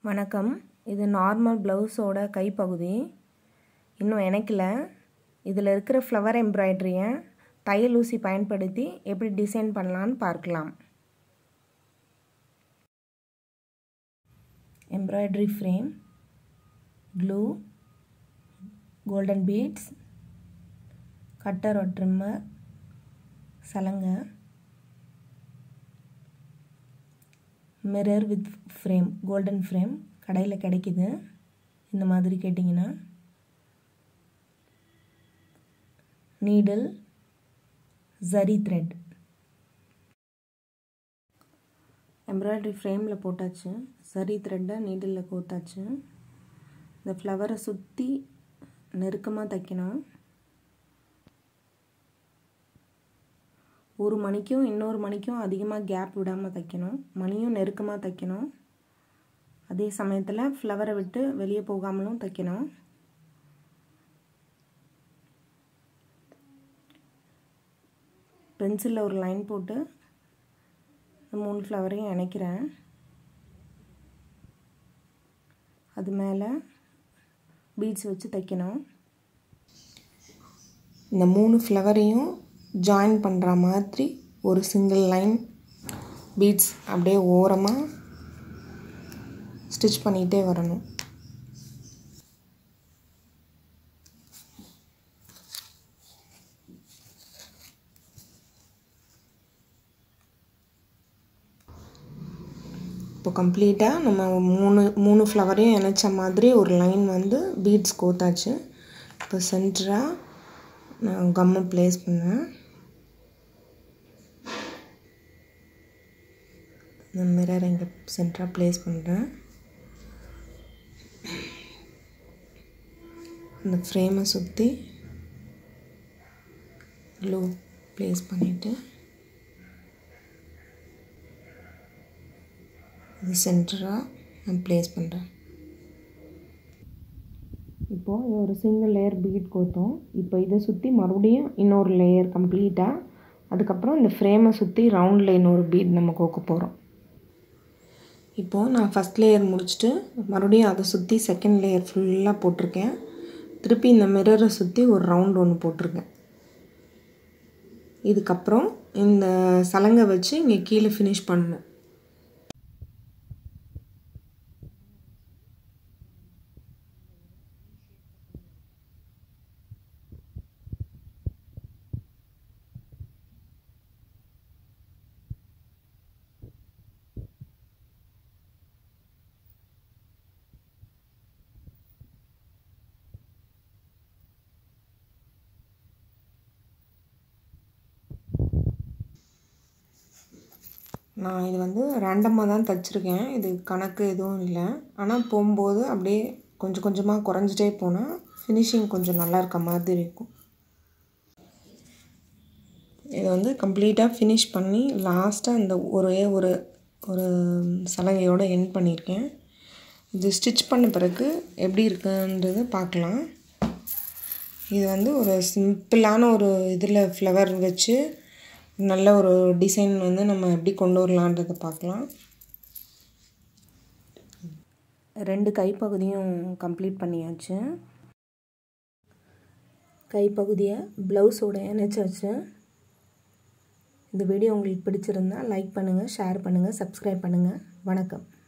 வணக்கம் இது நார்மல் ப்ளவுஸோட கைப்பகுதி இன்னும் இணைக்கல இதில் இருக்கிற ஃப்ளவர் எம்ப்ராய்டரியை தையல் ஊசி பயன்படுத்தி எப்படி டிசைன் பண்ணலான்னு பார்க்கலாம் embroidery frame glue golden beads cutter ஒரு ட்ரிம்மர் சலங்கை mirror with frame golden frame கடையில் கிடைக்குது இந்த மாதிரி கேட்டிங்கன்னா நீடில் ஜரி த்ரெட் எம்ப்ராய்டரி ஃப்ரேமில் போட்டாச்சு சரி த்ரெட்டை நீடிலில் கோத்தாச்சு இந்த ஃப்ளவரை சுற்றி நெருக்கமாக தைக்கணும் ஒரு மணிக்கும் இன்னொரு மணிக்கும் அதிகமாக கேப் விடாமல் தைக்கணும் மணியும் நெருக்கமாக தைக்கணும் அதே சமயத்தில் ஃப்ளவரை விட்டு வெளியே போகாமலும் தைக்கணும் பென்சிலில் ஒரு லைன் போட்டு மூணு ஃப்ளவரையும் இணைக்கிறேன் அது மேலே பீட்ஸ் வச்சு தைக்கணும் இந்த மூணு ஃப்ளவரையும் ஜாயின் பண்ணுற மாதிரி ஒரு சிங்கிள் லைன் பீட்ஸ் அப்படியே ஓரமாக ஸ்டிச் பண்ணிகிட்டே வரணும் இப்போ கம்ப்ளீட்டாக நம்ம மூணு மூணு ஃப்ளவரையும் இணைச்ச மாதிரி ஒரு லைன் வந்து பீட்ஸ் கோத்தாச்சு இப்போ சென்டராக நான் கம்மை ப்ளேஸ் பண்ணேன் இந்த மிரர் இங்கே சென்டராக ப்ளேஸ் பண்ணுறேன் இந்த ஃப்ரேமை சுற்றி க்ளூ ப்ளேஸ் பண்ணிவிட்டு இது சென்டராக நான் ப்ளேஸ் பண்ணுறேன் இப்போது ஒரு சிங்கிள் லேயர் பீட் கோத்தோம் இப்போ இதை சுற்றி மறுபடியும் இன்னொரு லேயர் கம்ப்ளீட்டாக அதுக்கப்புறம் இந்த ஃப்ரேமை சுற்றி ரவுண்டில் இன்னொரு பீட் நம்ம கோக்க போகிறோம் இப்போது நான் ஃபஸ்ட் லேயர் முடிச்சுட்டு மறுபடியும் அதை சுற்றி செகண்ட் லேயர் ஃபுல்லாக போட்டிருக்கேன் திருப்பி இந்த மிரரை சுற்றி ஒரு ரவுண்ட் ஒன்று போட்டிருக்கேன் இதுக்கப்புறம் இந்த சலங்கை வச்சு இங்கே கீழே ஃபினிஷ் பண்ணணும் நான் இது வந்து ரேண்டமாக தான் தைச்சிருக்கேன் இது கணக்கு எதுவும் இல்லை ஆனால் போகும்போது அப்படியே கொஞ்சம் கொஞ்சமாக குறைஞ்சிட்டே போனால் ஃபினிஷிங் கொஞ்சம் நல்லா இருக்க மாதிரி இருக்கும் இதை வந்து கம்ப்ளீட்டாக ஃபினிஷ் பண்ணி லாஸ்ட்டாக இந்த ஒரே ஒரு ஒரு சலங்கையோடு என் பண்ணியிருக்கேன் இது ஸ்டிச் பண்ண பிறகு எப்படி இருக்குன்றது பார்க்கலாம் இது வந்து ஒரு சிம்பிளான ஒரு இதில் ஃப்ளவர் வச்சு நல்ல ஒரு டிசைன் வந்து நம்ம எப்படி கொண்டு வரலான்றதை பார்க்கலாம் ரெண்டு கைப்பகுதியும் கம்ப்ளீட் பண்ணியாச்சு கைப்பகுதியை ப்ளவுஸோட இணைச்சாச்சு இந்த வீடியோ உங்களுக்கு பிடிச்சிருந்தா லைக் பண்ணுங்கள் ஷேர் பண்ணுங்கள் சப்ஸ்கிரைப் பண்ணுங்கள் வணக்கம்